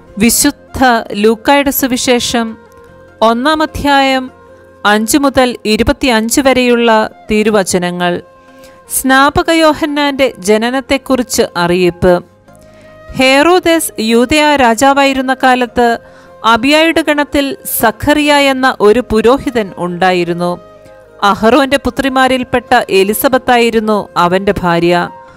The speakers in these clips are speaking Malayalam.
വിശുദ്ധ ലൂക്കായുടെ സുവിശേഷം ഒന്നാം അധ്യായം അഞ്ച് മുതൽ ഇരുപത്തിയഞ്ച് വരെയുള്ള തിരുവചനങ്ങൾ സ്നാപക യോഹന്നാന്റെ ജനനത്തെക്കുറിച്ച് അറിയിപ്പ് ഹേറോദേസ് യൂതയ രാജാവായിരുന്ന കാലത്ത് അബിയായുടെ ഗണത്തിൽ സഖറിയ എന്ന ഒരു പുരോഹിതൻ ഉണ്ടായിരുന്നു അഹറോന്റെ പുത്രിമാരിൽപ്പെട്ട എലിസബത്തായിരുന്നു അവന്റെ ഭാര്യ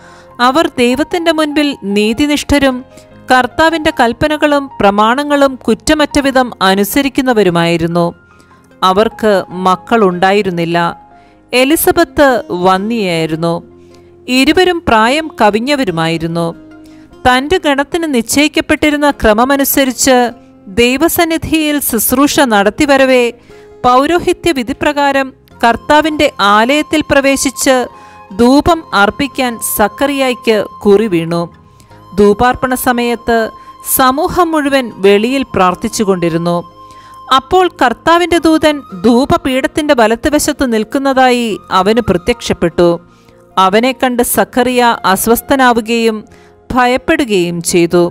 അവർ ദൈവത്തിന്റെ മുൻപിൽ നീതിനിഷ്ഠരും കർത്താവിന്റെ കൽപ്പനകളും പ്രമാണങ്ങളും കുറ്റമറ്റ വിധം അനുസരിക്കുന്നവരുമായിരുന്നു അവർക്ക് മക്കളുണ്ടായിരുന്നില്ല എലിസബത്ത് വന്നിയായിരുന്നു ഇരുവരും പ്രായം കവിഞ്ഞവരുമായിരുന്നു തന്റെ ഗണത്തിന് നിശ്ചയിക്കപ്പെട്ടിരുന്ന ക്രമമനുസരിച്ച് ദൈവസന്നിധിയിൽ ശുശ്രൂഷ നടത്തിവരവേ പൗരോഹിത്യ വിധിപ്രകാരം കർത്താവിന്റെ ആലയത്തിൽ പ്രവേശിച്ച് ധൂപം അർപ്പിക്കാൻ സക്കറിയായ്ക്ക് കുറി വീണു ധൂപാർപ്പണ സമയത്ത് സമൂഹം മുഴുവൻ വെളിയിൽ പ്രാർത്ഥിച്ചുകൊണ്ടിരുന്നു അപ്പോൾ കർത്താവിന്റെ ദൂതൻ ധൂപപീഠത്തിന്റെ വലത്തുവശത്ത് നിൽക്കുന്നതായി അവന് പ്രത്യക്ഷപ്പെട്ടു അവനെ കണ്ട് സക്കറിയ അസ്വസ്ഥനാവുകയും ഭയപ്പെടുകയും ചെയ്തു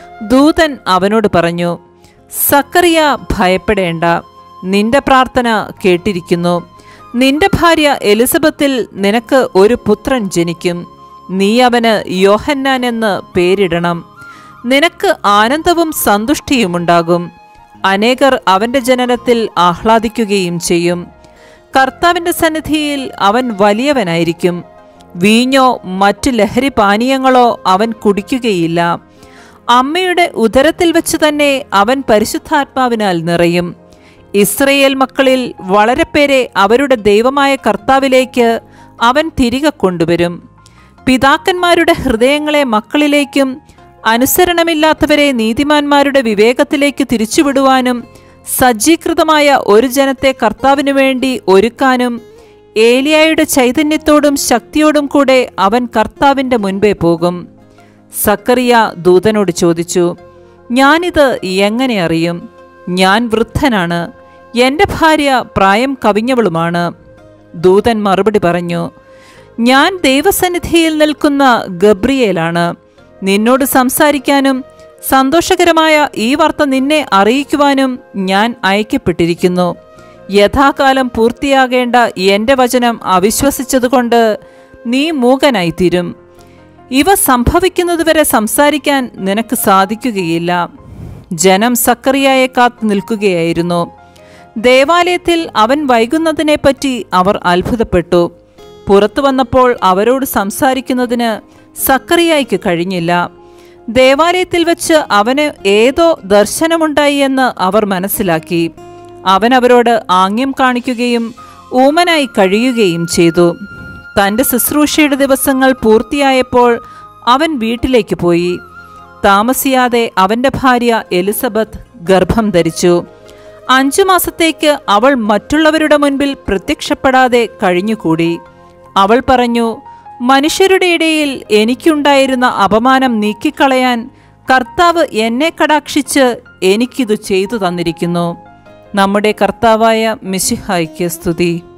ദൂതൻ അവനോട് പറഞ്ഞു സക്കറിയ ഭയപ്പെടേണ്ട നിന്റെ പ്രാർത്ഥന കേട്ടിരിക്കുന്നു നിന്റെ ഭാര്യ എലിസബത്തിൽ നിനക്ക് ഒരു പുത്രൻ ജനിക്കും നീ അവന് യോഹന്നാൻ എന്ന് പേരിടണം നിനക്ക് ആനന്ദവും സന്തുഷ്ടിയുമുണ്ടാകും അനേകർ അവന്റെ ജനനത്തിൽ ആഹ്ലാദിക്കുകയും ചെയ്യും കർത്താവിന്റെ സന്നിധിയിൽ അവൻ വലിയവനായിരിക്കും വീഞ്ഞോ മറ്റു ലഹരി പാനീയങ്ങളോ അവൻ കുടിക്കുകയില്ല അമ്മയുടെ ഉദരത്തിൽ വെച്ച് തന്നെ അവൻ പരിശുദ്ധാത്മാവിനാൽ നിറയും ഇസ്രയേൽ മക്കളിൽ വളരെ പേരെ അവരുടെ ദൈവമായ കർത്താവിലേക്ക് അവൻ തിരികെ കൊണ്ടുവരും പിതാക്കന്മാരുടെ ഹൃദയങ്ങളെ മക്കളിലേക്കും അനുസരണമില്ലാത്തവരെ നീതിമാന്മാരുടെ വിവേകത്തിലേക്ക് തിരിച്ചുവിടുവാനും സജ്ജീകൃതമായ ഒരു ജനത്തെ കർത്താവിനു വേണ്ടി ഒരുക്കാനും ഏലിയായുടെ ചൈതന്യത്തോടും ശക്തിയോടും കൂടെ അവൻ കർത്താവിൻ്റെ മുൻപേ പോകും സക്കറിയ ദൂതനോട് ചോദിച്ചു ഞാനിത് എങ്ങനെ അറിയും ഞാൻ വൃദ്ധനാണ് എൻ്റെ ഭാര്യ പ്രായം കവിഞ്ഞവളുമാണ് ദൂതൻ മറുപടി പറഞ്ഞു ഞാൻ ദൈവസന്നിധിയിൽ നിൽക്കുന്ന ഗബ്രിയേലാണ് നിന്നോട് സംസാരിക്കാനും സന്തോഷകരമായ ഈ വാർത്ത നിന്നെ അറിയിക്കുവാനും ഞാൻ അയക്കപ്പെട്ടിരിക്കുന്നു യഥാകാലം പൂർത്തിയാകേണ്ട എൻ്റെ വചനം അവിശ്വസിച്ചതുകൊണ്ട് നീ മൂകനായിത്തീരും ഇവ സംഭവിക്കുന്നതുവരെ സംസാരിക്കാൻ നിനക്ക് സാധിക്കുകയില്ല ജനം സക്കറിയായെ കാത്തു നിൽക്കുകയായിരുന്നു ദേവാലയത്തിൽ അവൻ വൈകുന്നതിനെപ്പറ്റി അവർ അത്ഭുതപ്പെട്ടു പുറത്തു വന്നപ്പോൾ അവരോട് സംസാരിക്കുന്നതിന് സക്കറിയായ്ക്ക് കഴിഞ്ഞില്ല ദേവാലയത്തിൽ വെച്ച് അവന് ഏതോ ദർശനമുണ്ടായി എന്ന് അവർ മനസ്സിലാക്കി അവൻ അവരോട് ആംഗ്യം കാണിക്കുകയും ഊമനായി കഴിയുകയും ചെയ്തു തൻ്റെ ശുശ്രൂഷയുടെ ദിവസങ്ങൾ പൂർത്തിയായപ്പോൾ അവൻ വീട്ടിലേക്ക് പോയി താമസിയാതെ അവൻ്റെ ഭാര്യ എലിസബത്ത് ഗർഭം ധരിച്ചു അഞ്ചു മാസത്തേക്ക് അവൾ മറ്റുള്ളവരുടെ മുൻപിൽ പ്രത്യക്ഷപ്പെടാതെ കഴിഞ്ഞുകൂടി അവൾ പറഞ്ഞു മനുഷ്യരുടെ ഇടയിൽ എനിക്കുണ്ടായിരുന്ന അപമാനം നീക്കിക്കളയാൻ കർത്താവ് എന്നെ കടാക്ഷിച്ച് എനിക്കിതു ചെയ്തു തന്നിരിക്കുന്നു നമ്മുടെ കർത്താവായ മിശിഹായ്ക്ക് സ്തുതി